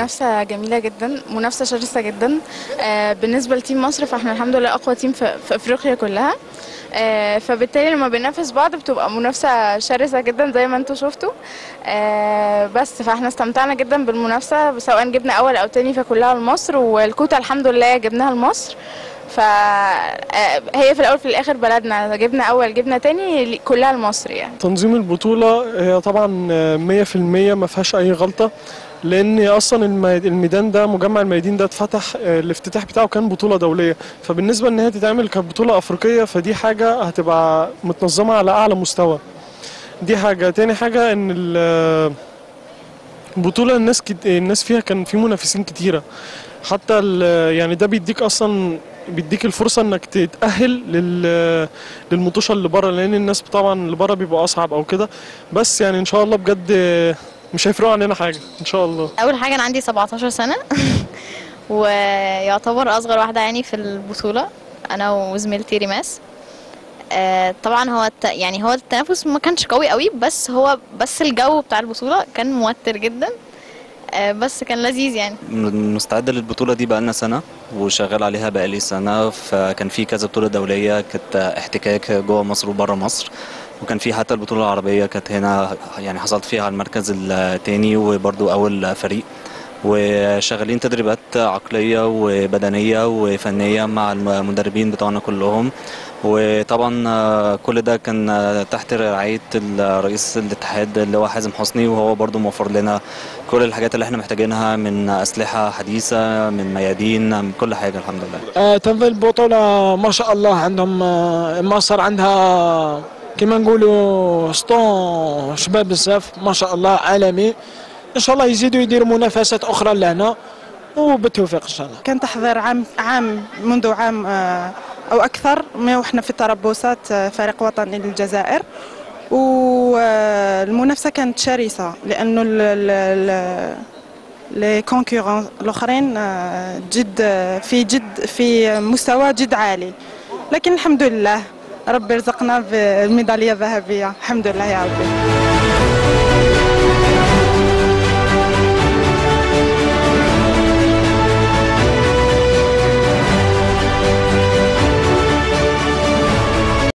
منافسة جميلة جدا منافسة شرسة جدا آه، بالنسبة لتيم مصر فاحنا الحمد لله أقوى تيم في, في أفريقيا كلها آه، فبالتالي لما بننافس بعض بتبقى منافسة شرسة جدا زي ما انتوا شفتوا آه، بس فاحنا استمتعنا جدا بالمنافسة سواء جبنا أول أو تاني فكلها لمصر والكوتا الحمد لله جبناها لمصر فهي في الأول في الآخر بلدنا جبنا أول جبنا تاني كلها لمصر يعني تنظيم البطولة هي طبعا 100% ما فيهاش أي غلطة لأن أصلا الم- الميدان ده مجمع الميادين ده اتفتح آه، الافتتاح بتاعه كان بطولة دولية فبالنسبة إن هي تتعمل كبطولة أفريقية فدي حاجة هتبقى متنظمة على أعلى مستوى دي حاجة تاني حاجة إن ال- البطولة الناس كت... الناس فيها كان في منافسين كتيرة حتى ال... يعني ده بيديك أصلا بيديك الفرصة إنك تتأهل لل... للمطوشة اللي بره لأن الناس طبعا اللي بره بيبقى أصعب أو كده بس يعني إن شاء الله بجد مش هيفرقوا عننا حاجة إن شاء الله اول حاجه انا عندي 17 سنه ويعتبر اصغر واحده يعني في البطوله انا وزميلتي ريماس آه، طبعا هو الت... يعني هو التنافس ما كانش قوي قوي بس هو بس الجو بتاع البطوله كان موتر جدا آه، بس كان لذيذ يعني مستعد للبطولة دي بقالنا سنة وشغال عليها بقالي سنة فكان في كذا بطولة دولية كانت احتكاك جوه مصر وبره مصر وكان في حتى البطولة العربية كانت هنا يعني حصلت فيها على المركز التاني وبرضو أول فريق وشغالين تدريبات عقلية وبدنية وفنية مع المدربين بتوعنا كلهم وطبعا آه، كل ده كان آه، تحت رعاية رئيس الاتحاد اللي هو حازم حسني وهو برضو موفر لنا كل الحاجات اللي احنا محتاجينها من أسلحة حديثة من ميادين من كل حاجة الحمد لله آه، تنظيم البطولة ما شاء الله عندهم آه، مصر عندها كما نقولوا سطون شباب بزاف ما شاء الله عالمي ان شاء الله يزيدوا يديروا منافسات اخرى لهنا وبالتوفيق ان شاء الله كان تحضير عام عام منذ عام آه، او اكثر ما واحنا في تربصات آه، فريق وطني للجزائر والمنافسه كانت شرسه لانه ال- ال- ال- لي كونكورون الاخرين آه، جد في جد في مستوى جد عالي لكن الحمد لله ربي رزقنا بالميداليه الذهبيه الحمد لله يا ربي